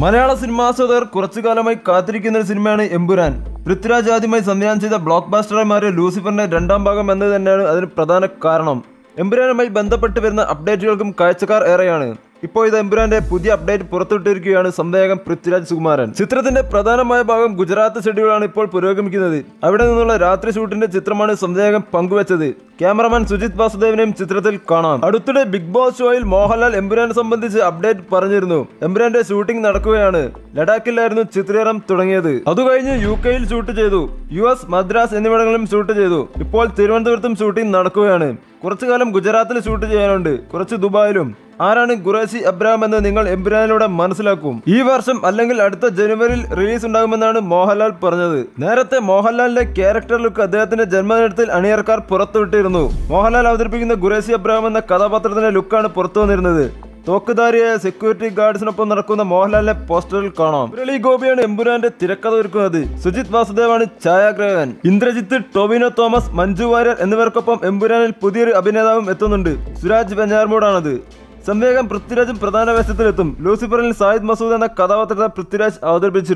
മലയാള സിനിമാസ്വാദകർ കുറച്ചു കാലമായി കാത്തിരിക്കുന്ന ഒരു സിനിമയാണ് എമ്പുരാൻ പൃഥ്വിരാജ് ആദ്യമായി സംവിധാനം ചെയ്ത ബ്ലോക്ക് ബാസ്റ്ററായി മാറിയ ലൂസിഫറിന്റെ രണ്ടാം ഭാഗം എന്നത് തന്നെയാണ് അതിന് പ്രധാന കാരണം എമ്പുരാനുമായി ബന്ധപ്പെട്ട് വരുന്ന അപ്ഡേറ്റുകൾക്കും കാഴ്ചക്കാർ ഏറെയാണ് ഇപ്പോൾ ഇത് എമ്പുരാന്റെ പുതിയ അപ്ഡേറ്റ് പുറത്തുവിട്ടിരിക്കുകയാണ് സംവേദകൻ പൃഥ്വിരാജ് സുകുമാരൻ ചിത്രത്തിന്റെ പ്രധാനമായ ഭാഗം ഗുജറാത്ത് ഷെഡ്യൂളാണ് ഇപ്പോൾ പുരോഗമിക്കുന്നത് അവിടെ നിന്നുള്ള രാത്രി ഷൂട്ടിന്റെ ചിത്രമാണ് സംവേദകൻ പങ്കുവച്ചത് ക്യാമറമാൻ സുജിത് വാസുദേവനെയും ചിത്രത്തിൽ കാണാം അടുത്തിടെ ബിഗ് ബോസ് ഷോയിൽ മോഹൻലാൽ എമ്പുരാനെ സംബന്ധിച്ച് അപ്ഡേറ്റ് പറഞ്ഞിരുന്നു എമ്പുരാന്റെ ഷൂട്ടിംഗ് നടക്കുകയാണ് ലഡാക്കിലായിരുന്നു ചിത്രീകരണം തുടങ്ങിയത് അതുകഴിഞ്ഞ് യു കെയിൽ ഷൂട്ട് ചെയ്തു യു എസ് മദ്രാസ് എന്നിവിടങ്ങളിലും ഷൂട്ട് ചെയ്തു ഇപ്പോൾ തിരുവനന്തപുരത്തും ഷൂട്ടിംഗ് നടക്കുകയാണ് കുറച്ചു കാലം ഗുജറാത്തിൽ ഷൂട്ട് ചെയ്യാനുണ്ട് കുറച്ച് ദുബായിലും ആരാണ് ഖുറേഷി അബ്രാം എന്ന് നിങ്ങൾ എംപുരാനിലൂടെ മനസ്സിലാക്കും ഈ വർഷം അല്ലെങ്കിൽ അടുത്ത ജനുവരിയിൽ റിലീസ് ഉണ്ടാകുമെന്നാണ് മോഹൻലാൽ പറഞ്ഞത് നേരത്തെ മോഹൻലാലിന്റെ ക്യാരക്ടർ ലുക്ക് അദ്ദേഹത്തിന്റെ ജന്മദിനത്തിൽ അണിയർക്കാർ പുറത്തുവിട്ടിരുന്നു മോഹൻലാൽ അവതരിപ്പിക്കുന്ന ഖുറേഷി അബ്രാം എന്ന കഥാപാത്രത്തിന്റെ ലുക്കാണ് പുറത്തു വന്നിരുന്നത് തോക്കുധാരിയായ സെക്യൂരിറ്റി ഗാർഡ്സിനൊപ്പം നടക്കുന്ന മോഹൻലാലിനെ പോസ്റ്ററിൽ കാണാം മുരളി ഗോപിയാണ് എമ്പുരാന്റെ തിരക്കഥ ഒരുക്കുന്നത് സുജിത് വാസുദേവാണ് ഛായാഗ്രഹകൻ ഇന്ദ്രജിത്ത് ടൊവിനോ തോമസ് മഞ്ജു വാര്യർ എന്നിവർക്കൊപ്പം എമ്പുരാനിൽ പുതിയൊരു അഭിനേതാവും എത്തുന്നുണ്ട് സുരാജ് ബെഞ്ഞാർമൂടാണത് സംവേഗം പൃഥ്വിരാജും പ്രധാന വേഷത്തിലെത്തും ലൂസിഫറിൽ സായിദ് മസൂദ് എന്ന കഥാപാത്രത്തെ പൃഥ്വിരാജ് അവതരിപ്പിച്ചിരുന്നു